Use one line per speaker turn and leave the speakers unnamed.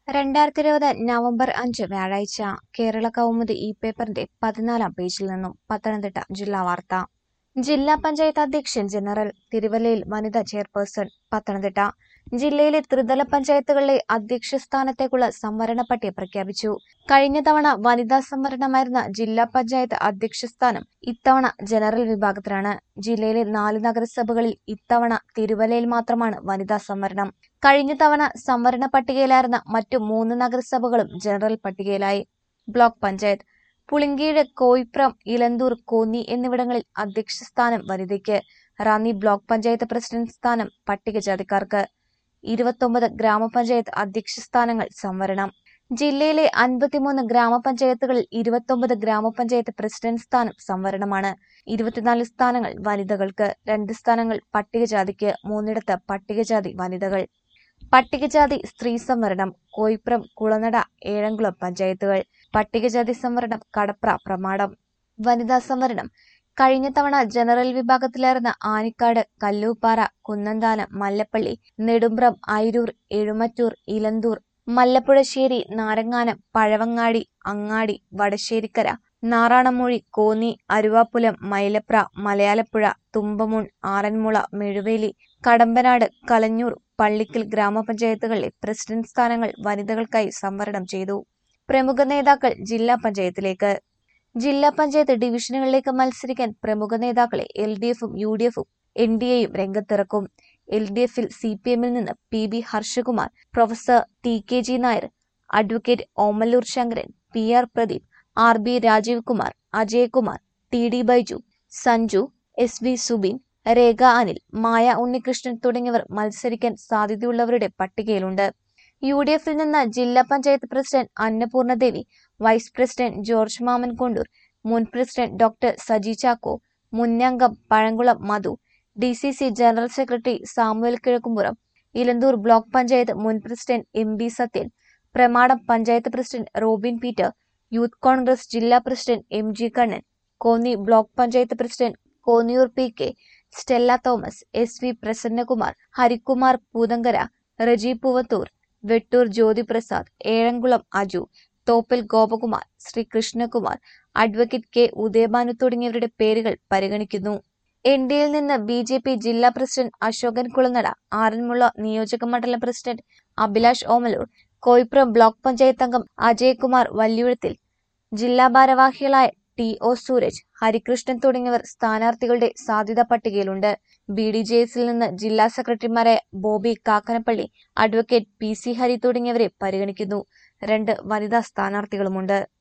രണ്ടായിരത്തി ഇരുപത് നവംബർ അഞ്ച് വ്യാഴാഴ്ച കേരള കൗമുദി ഈ പേപ്പറിന്റെ പതിനാലാം പേജിൽ നിന്നും പത്തനംതിട്ട ജില്ലാ വാർത്ത ജില്ലാ പഞ്ചായത്ത് അധ്യക്ഷൻ ജനറൽ തിരുവല്ലയിൽ വനിതാ ചെയർപേഴ്സൺ പത്തനംതിട്ട ജില്ലയിലെ ത്രിതല പഞ്ചായത്തുകളിലെ അധ്യക്ഷ സ്ഥാനത്തേക്കുള്ള സംവരണ പട്ടിക പ്രഖ്യാപിച്ചു കഴിഞ്ഞ തവണ വനിതാ സംവരണമായിരുന്ന ജില്ലാ പഞ്ചായത്ത് അധ്യക്ഷ സ്ഥാനം ഇത്തവണ ജനറൽ വിഭാഗത്തിലാണ് ജില്ലയിലെ നാല് നഗരസഭകളിൽ ഇത്തവണ തിരുവല്ലയിൽ മാത്രമാണ് വനിതാ സംവരണം കഴിഞ്ഞ തവണ സംവരണ പട്ടികയിലായിരുന്ന മറ്റു മൂന്ന് നഗരസഭകളും ജനറൽ പട്ടികയിലായി ബ്ലോക്ക് പഞ്ചായത്ത് പുളിങ്കീട് കോയിപ്രം ഇലന്തൂർ കോന്നി എന്നിവിടങ്ങളിൽ അധ്യക്ഷ സ്ഥാനം വനിതയ്ക്ക് റാന്നി ബ്ലോക്ക് പഞ്ചായത്ത് പ്രസിഡന്റ് സ്ഥാനം പട്ടികജാതിക്കാർക്ക് ഇരുപത്തൊമ്പത് ഗ്രാമപഞ്ചായത്ത് അധ്യക്ഷ സ്ഥാനങ്ങൾ സംവരണം ജില്ലയിലെ അൻപത്തിമൂന്ന് ഗ്രാമപഞ്ചായത്തുകളിൽ ഇരുപത്തൊമ്പത് ഗ്രാമപഞ്ചായത്ത് പ്രസിഡന്റ് സ്ഥാനം സംവരണമാണ് ഇരുപത്തിനാല് സ്ഥാനങ്ങൾ വനിതകൾക്ക് രണ്ട് സ്ഥാനങ്ങൾ പട്ടികജാതിക്ക് മൂന്നിടത്ത് പട്ടികജാതി വനിതകൾ പട്ടികജാതി സ്ത്രീ സംവരണം കോയിപ്രം കുളനട ഏഴംകുളം പഞ്ചായത്തുകൾ പട്ടികജാതി സംവരണം കടപ്ര പ്രമാടം വനിതാ സംവരണം കഴിഞ്ഞ തവണ ജനറൽ വിഭാഗത്തിലായിരുന്ന ആനിക്കാട് കല്ലൂപ്പാറ കുന്നന്താനം മല്ലപ്പള്ളി നെടുമ്പ്രം അയിരൂർ എഴുമറ്റൂർ ഇലന്തൂർ മല്ലപ്പുഴശ്ശേരി നാരങ്ങാനം പഴവങ്ങാടി അങ്ങാടി വടശ്ശേരിക്കര നാറാണമൂഴി കോന്നി അരുവാപ്പുലം മൈലപ്ര മലയാലപ്പുഴ തുമ്പമുൺ ആറന്മുള മെഴുവേലി കടമ്പനാട് കലഞ്ഞൂർ പള്ളിക്കൽ ഗ്രാമപഞ്ചായത്തുകളിലെ പ്രസിഡന്റ് സ്ഥാനങ്ങൾ വനിതകൾക്കായി സംവരണം ചെയ്തു പ്രമുഖ നേതാക്കൾ ജില്ലാ പഞ്ചായത്തിലേക്ക് ജില്ലാ പഞ്ചായത്ത് ഡിവിഷനുകളിലേക്ക് മത്സരിക്കാൻ പ്രമുഖ നേതാക്കളെ എൽ ഡി എഫും യു ഡി എഫും എൻ ഡി എയും രംഗത്തിറക്കും എൽ ഡി എഫിൽ സി പി എമ്മിൽ നിന്ന് P B Harshakumar professor T K G Nair advocate Omallur Sankaran P R Pradeep R B Rajeev Kumar Ajayakumar T D Baiju Sanju S V Subin Rekha Anil Maya Unnikrishnan തുടങ്ങിയവർ മത്സരിക്കാൻ സാധ്യതയുള്ളവരുടെ പട്ടികയിലുണ്ട് യു ഡി എഫിൽ നിന്ന് ജില്ലാ panchayat president Annapurnadevi vice president George Mammen Kondoor മുൻ പ്രസിഡന്റ് ഡോക്ടർ സജി ചാക്കോ മുന്നംഗം Pazhakulam Madhu D C C general secretary Samuel Kizhakkumpuram Elanthoor block panchayat മുൻ president M B Sathyan Pramadom panchayat president Robin Peter youth Congress ജില്ലാ president M G Kannan Konni block panchayat president Konniyoor P K Stella Thomas S V Prasannakumar Harikumar Poothankara Reji Poovathoor Vettoor Jyothiprasad Ezhamkulam Aju Thoppil Gopakumar Sree Krishnakumar advocate K Udayabhanu തുടങ്ങിയവരുടെ പേരുകൾ പരിഗണിക്കുന്നു N ഡിയിൽ നിന്ന് B J P ജില്ലാ president Ashokan Kulanada Aranmula നിയോജക മണ്ഡലം പ്രസിഡന്റ് അഭിലാഷ് ഓമലൂർ കോയിപ്പുറം ബ്ലോക്ക് പഞ്ചായത്ത് അംഗം അജയകുമാർ വല്യുഴത്തിൽ ജില്ലാ ഭാരവാഹികളായ ടി ഒ സൂരജ് ഹരികൃഷ്ണൻ തുടങ്ങിയവർ സ്ഥാനാർത്ഥികളുടെ സാധ്യതാ പട്ടികയിലുണ്ട് ബി ഡി ജെ എസിൽ നിന്ന് ജില്ലാ സെക്രട്ടറിമാരായ Bobby Kakkanappally advocate P C Hari തുടങ്ങിയവരെ പരിഗണിക്കുന്നു രണ്ട് വനിതാ സ്ഥാനാർത്ഥികളുമുണ്ട്